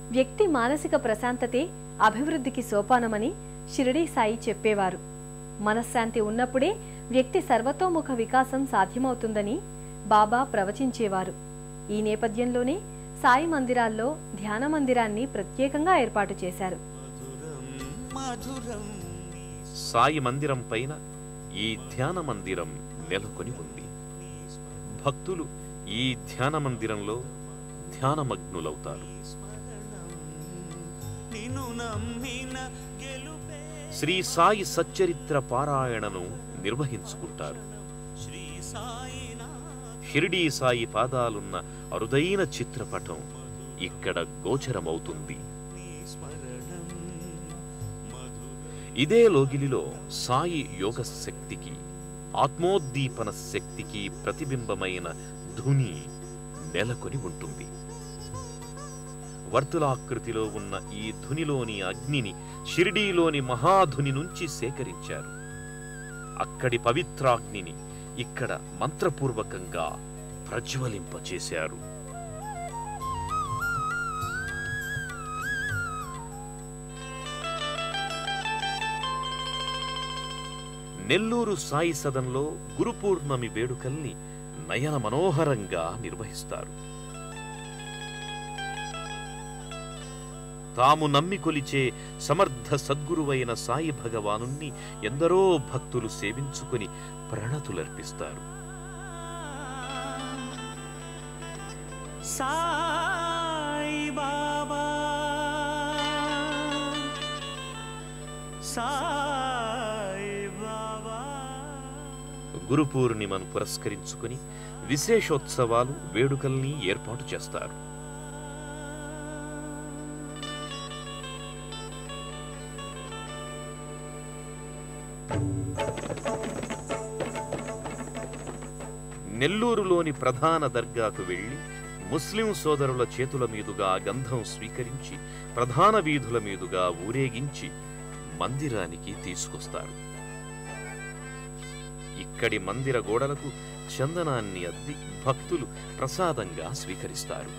వ్యక్తి మానసిక ప్రశాంతతే అభివృద్ధికి సోపానమని షిరిడీ సాయి చెప్పేవారు మనశ్శాంతి ఉన్నప్పుడే వ్యక్తి సర్వతోముఖ వికాసం సాధ్యమవుతుందని బాబా ప్రవచించేవారు ఈ నేపథ్యంలోనే సాయి మందిరాల్లో ధ్యాన మందిరాన్ని ప్రత్యేకంగా ఏర్పాటు చేశారు సాయి మందిరం పైన ఈ ధ్యాన మందిరం నెలకొని ఉంది భక్తులు ఈ ధ్యాన మందిరంలో ధ్యానమగ్నులవుతారు శ్రీ సాయి సచ్చరిత్ర పారాయణను నిర్వహించుకుంటారు షిరిడీ సాయి పాదాలున్న అరుదైన చిత్రపటం ఇక్కడ గోచరమవుతుంది ఇదే లోగిలిలో సాయి యోగ శక్తికి ఆత్మోద్దీపన శక్తికి ప్రతిబింబమైన ధుని నెలకొని ఉంటుంది వర్తులాకృతిలో ఉన్న ఈ ధునిలోని అగ్నిని షిరిడీలోని మహాధుని నుంచి సేకరించారు అక్కడి పవిత్రాగ్నిని ఇక్కడ మంత్రపూర్వకంగా ప్రజ్వలింపచేశారు నెల్లూరు సాయి సదన్లో గురు పూర్ణమి వేడుకల్ని నయన మనోహరంగా నిర్వహిస్తారు తాము నమ్మి కొలిచే సమర్థ సద్గురువైన సాయి భగవానుణ్ణి ఎందరో భక్తులు సేవించుకొని ప్రణతులర్పిస్తారు సాయి బాబా సాయి బాబా గురు పూర్ణిమను పురస్కరించుకుని విశేషోత్సవాలు వేడుకల్ని ఏర్పాటు చేస్తారు నెల్లూరులోని ప్రధాన దర్గాకు వెళ్లి ముస్లిం సోదరుల చేతుల మీదుగా గంధం స్వీకరించి ప్రధాన వీధుల మీదుగా ఊరేగించి మందిరానికి తీసుకొస్తారు ఇక్కడి మందిర గోడలకు చందనాన్ని అద్ది భక్తులు ప్రసాదంగా స్వీకరిస్తారు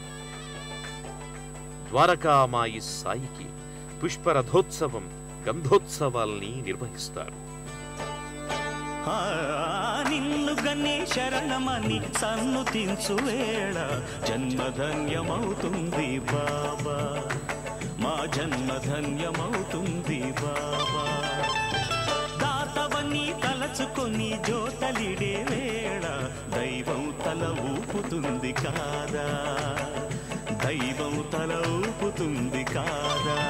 ద్వారకామాయి సాయికి పుష్పరథోత్సవం గంధోత్సవాల్ని నిర్వహిస్తారు ఆ, నిన్ను గనే శరణమని సన్నుతించు వేళ జన్మధన్యమవుతుంది బాబా మా జన్మధన్యమవుతుంది బాబా దాతవని తలచుకొని జోతలిడే వేళ దైవం తల ఊపుతుంది కాదా దైవం తల ఊపుతుంది కాదా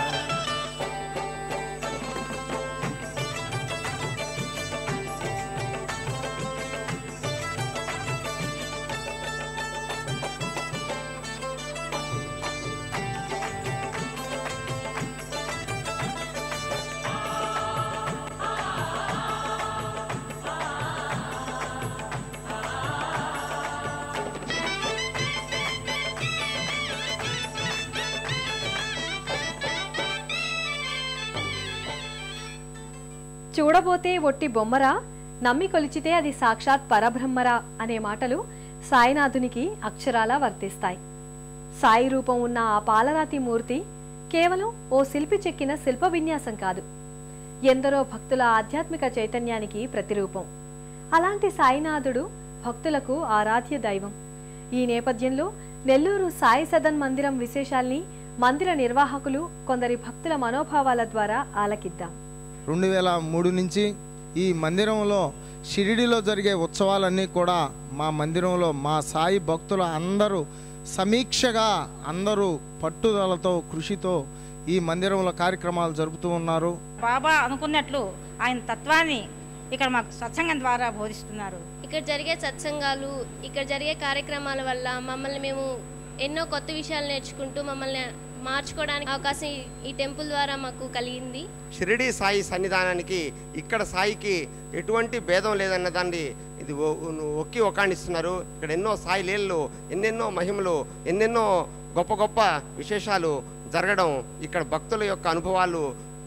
చూడబోతే ఒట్టి బొమ్మరా నమ్మి కొలిచితే అది సాక్షాత్ పరబ్రహ్మరా అనే మాటలు సాయినాథునికి అక్షరాలా వర్తిస్తాయి సాయి రూపం ఉన్న ఆ పాలరాతి మూర్తి కేవలం ఓ శిల్పి చెక్కిన శిల్ప విన్యాసం కాదు ఎందరో భక్తుల ఆధ్యాత్మిక చైతన్యానికి ప్రతిరూపం అలాంటి సాయినాథుడు భక్తులకు ఆరాధ్య దైవం ఈ నేపథ్యంలో నెల్లూరు సాయి సదన్ మందిరం విశేషాల్ని మందిర నిర్వాహకులు కొందరి భక్తుల మనోభావాల ద్వారా ఆలకిద్దాం రెండు వేల మూడు నుంచి ఈ మందిరంలో షిరిడిలో జరిగే ఉత్సవాలన్నీ కూడా మా మందిరంలో మా సాయి భక్తులు అందరూ సమీక్షగా అందరూ పట్టుదలతో కృషితో ఈ మందిరంలో కార్యక్రమాలు జరుపుతూ ఉన్నారు బాబా అనుకున్నట్లు ఆయన తత్వాన్ని ఇక్కడ మాకు సత్సంగం ద్వారా బోధిస్తున్నారు ఇక్కడ జరిగే సత్సంగాలు ఇక్కడ జరిగే కార్యక్రమాల వల్ల మమ్మల్ని మేము ఎన్నో కొత్త విషయాలు నేర్చుకుంటూ మమ్మల్ని మార్చుకోవడానికి అవకాశం ఈ- ఈ టెంపుల్ ద్వారా మాకు కలిగింది షిరిడి సాయి సన్నిధానానికి ఇక్కడ సాయికి ఎటువంటి భేదం లేదన్న దాన్ని ఇది ఒ- ఒక్కి ఒకాణిస్తున్నారు ఇక్కడ ఎన్నో సాయి లీలలు ఎన్నెన్నో మహిమలు ఎన్నెన్నో గొప్ప గొప్ప విశేషాలు జరగడం ఇక్కడ భక్తుల యొక్క అనుభవాలు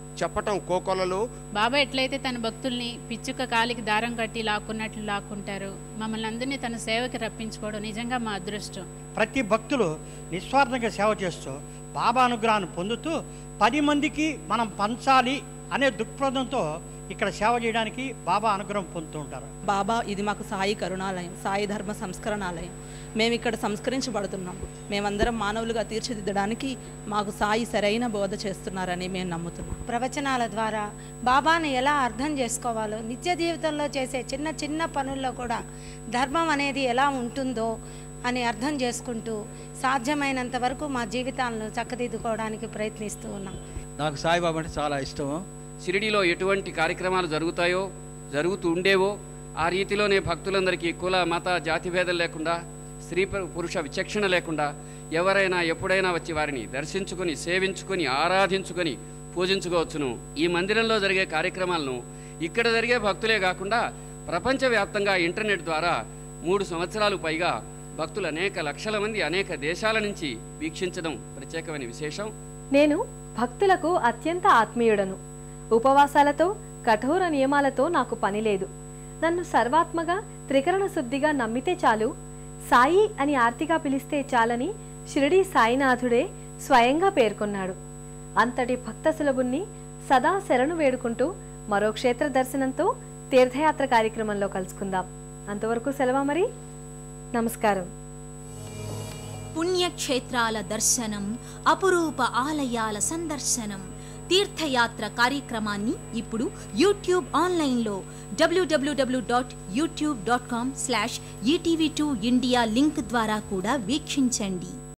చెప్పటం కోకొలలు బాబా ఎట్లయితే తన భక్తుల్ని పిచ్చుక కాలికి దారం కట్టి లాక్కున్నట్లు లాక్కుంటారు మమ్మల్ని అందరినీ తన సేవకి రప్పించుకోవడం నిజంగా మా అదృష్టం ప్రతి భక్తులు నిస్వార్థంగా సేవ చేస్తూ బాబా అనుగ్రహాన్ని పొందుతూ పది మందికి మనం పంచాలి అనే దృక్పథంతో ఇక్కడ సేవ చేయడానికి బాబా అనుగ్రహం పొందుతూ ఉంటారు బాబా ఇది మాకు సాయి కరుణాలయం సాయి ధర్మ సంస్కరణాలయం మేము ఇక్కడ సంస్కరించబడుతున్నాం మేమందరం మానవులుగా తీర్చిదిద్దడానికి మాకు సాయి సరైన బోధ చేస్తున్నారని మేము నమ్ముతున్నాం ప్రవచనాల ద్వారా బాబాను ఎలా అర్థం చేసుకోవాలో నిత్య జీవితంలో చేసే చిన్న చిన్న పనుల్లో కూడా ధర్మం అనేది ఎలా ఉంటుందో అని అర్థం చేసుకుంటూ సాధ్యమైనంత వరకు మా జీవితాలను చక్కదిద్దుకోవడానికి ప్రయత్నిస్తూ ఉన్నాం నాకు సాయిబాబా అంటే చాలా ఇష్టం షిరిడీలో ఎటువంటి కార్యక్రమాలు జరుగుతాయో జరుగుతూ ఉండేవో ఆ రీతిలోనే భక్తులందరికీ కుల మత జాతి భేదం లేకుండా స్త్రీ పు- పురుష విచక్షణ లేకుండా ఎవరైనా ఎప్పుడైనా వచ్చి వారిని దర్శించుకొని సేవించుకొని ఆరాధించుకొని పూజించుకోవచ్చును ఈ మందిరంలో జరిగే కార్యక్రమాలను ఇక్కడ జరిగే భక్తులే కాకుండా ప్రపంచవ్యాప్తంగా ఇంటర్నెట్ ద్వారా మూడు సంవత్సరాలు పైగా భక్తులు అనేక లక్షల మంది అనేక దేశాల నుంచి వీక్షించడం ప్రత్యేకమైన విశేషం నేను భక్తులకు అత్యంత ఆత్మీయుడను ఉపవాసాలతో కఠోర నియమాలతో నాకు పని లేదు నన్ను సర్వాత్మగా త్రికరణ శుద్ధిగా నమ్మితే చాలు సాయి అని ఆర్తిగా పిలిస్తే చాలని షిరిడీ సాయినాథుడే స్వయంగా పేర్కొన్నాడు అంతటి భక్త సులభుణ్ణి సదా శరణు వేడుకుంటూ మరో క్షేత్ర దర్శనంతో తీర్థయాత్ర కార్యక్రమంలో కలుసుకుందాం అంతవరకు సెలవా మరి నమస్కారం పుణ్యక్షేత్రాల దర్శనం అపురూప ఆలయాల సందర్శనం తీర్థయాత్ర కార్యక్రమాన్ని ఇప్పుడు యూట్యూబ్ ఆన్లైన్లో W W W dot YouTube dot com slash ETV two India link ద్వారా కూడా వీక్షించండి